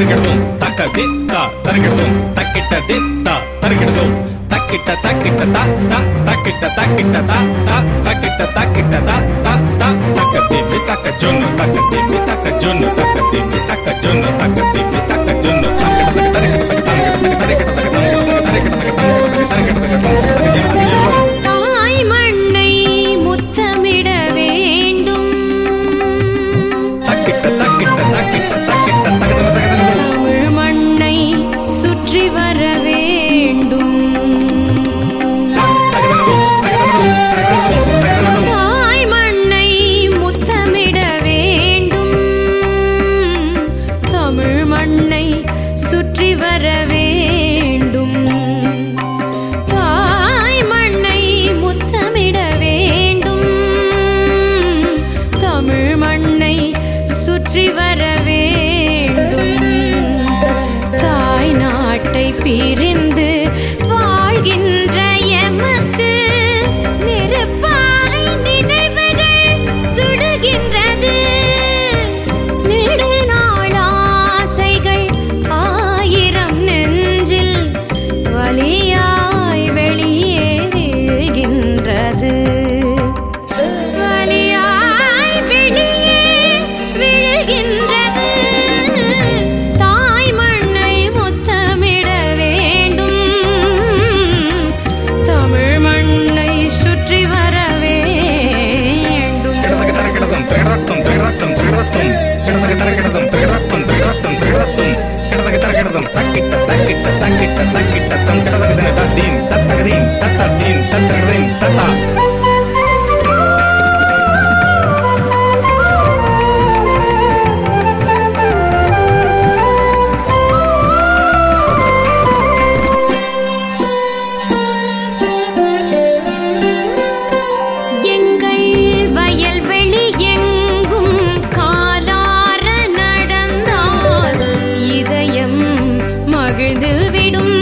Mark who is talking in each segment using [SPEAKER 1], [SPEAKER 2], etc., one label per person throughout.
[SPEAKER 1] தருகிடதும் தக்க தித்தா தருகிடதும் தக்கிட்ட தித்தா தருகிடதும் தக்கிட்ட தக்கிட்ட தா தா தக்கிட்ட தக்கிட்ட தா தா தக்கிட்ட தக்கிட்ட தா தா தா தக்க திம்மி தக்க ஜொன்னு தக்க திம்மி தக்க ஜொன்னு தக்க திம்மி தக்க ஜொன்னு தக்க திம்மி தக்க ஜொன்னு தக்கிட்ட தக்க தரிக்கிட்ட தக்க தரிக்கிட்ட தக்க தரிக்கிட்ட தக்க தரிக்கிட்ட தக்க தரிக்கிட்ட தக்க தரிக்கிட்ட தக்க தரிக்கிட்ட தக்க தரிக்கிட்ட
[SPEAKER 2] தாய் மண்ணை முத்தமிட வேண்டும்
[SPEAKER 1] தக்கிட்ட தக்கிட்ட தக்கிட்ட தக்கிட்ட தக்க தக்க தக்க
[SPEAKER 2] தமிழ் மண்ணை சுற்றி வர வேண்டும் தாய் மண்ணை முத்தமிட வேண்டும் தமிழ் மண்ணை சுற்றி வர வேண்டும் தாய் மண்ணை முத்தமிட வேண்டும் தமிழ் மண்ணை சுற்றி வர வேண்டும் தாய் நாட்டை பிரிந்து வாழ்கின்ற எமக்கு நெருப்பாய் நினைவுகள் சுடுகின்றது நெடுநாள் ஆசைகள் ஆயிரம் நெஞ்சில் வலியாய் வெளியே விழுகின்றது வலியாய் வெளியே விழுகின்றது தாய் மண்ணை முத்தமிட வேண்டும் தமிழ் மண்ணை சுற்றி வர வேண்டும்
[SPEAKER 1] கிடதக தரகிடதும் திகடத்தும் திகடத்தும் திகடத்தும் கிடதக தரகிடதும் திகடத்தும் திகடத்தும் திகடத்தும் கிடதக தரகிடதும் தக்கிட்ட தக்கிட்ட தக்கிட்ட தக்கிட்ட தம் கிடதக தின தத்தீன் தத்தகதீன் தத்தீன் தத்தகதீன் தத்தா
[SPEAKER 2] எங்கள் வயல்வெளி எங்கும் காலார நடந்தால் இதயம் மகிழ்ந்துவிடும்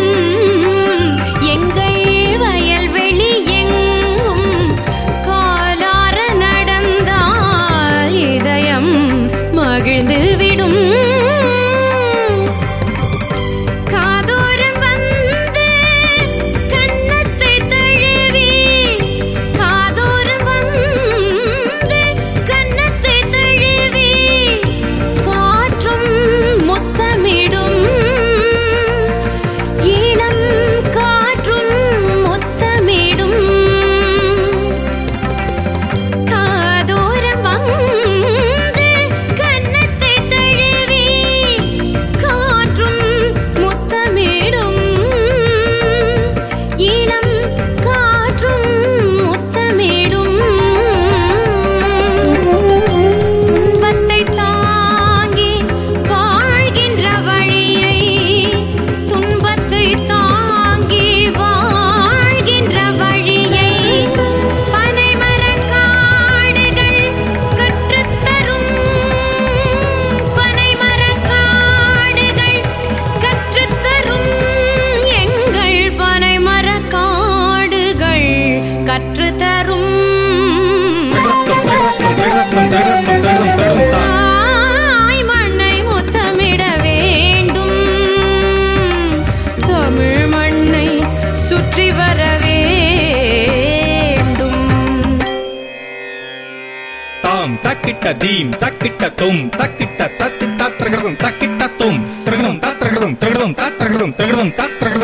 [SPEAKER 2] எங்கள் வயல்வெளி எங்கும் காலார நடந்தால் இதயம் மகிழ்ந்துவிடும் காதோரம் வந்து கன்னத்தை தழுவி காதோரம் வந்து கன்னத்தை தழுவி காற்றும் முத்தமிடும் இளம் காற்றும் முத்தமிடும் காதோரம் வந்து கன்னத்தை தழுவி காற்றும் முத்தமிடும் இளம் காற்றும் முத்தமிடும் துன்பத்தை தாங்கி வாழ்கின்ற வழியை துன்பத்தை தாங்கி வாழ்கின்ற வழியை பனைமரக் காடுகள் கற்றுத்தரும் பனைமரக் காடுகள் கற்றுத்தரும் எங்கள் பனைமரக் காடுகள் கற்றுத்தரும்
[SPEAKER 1] திகடத்தும் திகடத்தும் திகடத்தும் திகடத்தும் திகடத்தும் தா
[SPEAKER 2] தாய் மண்ணை முத்தமிட வேண்டும் தமிழ் மண்ணை சுற்றி வர வேண்டும்
[SPEAKER 1] தாம் தக்கிட்ட தீம் தக்கிட்ட தும் தக்கிட்ட தத்தி தத்திரகிடதும் தக்கிட்ட தும் திரகதும் தத்திரகிடதும் திரகதும் தத்திரகிடதும் திரகதும் தத்திரகிடதும்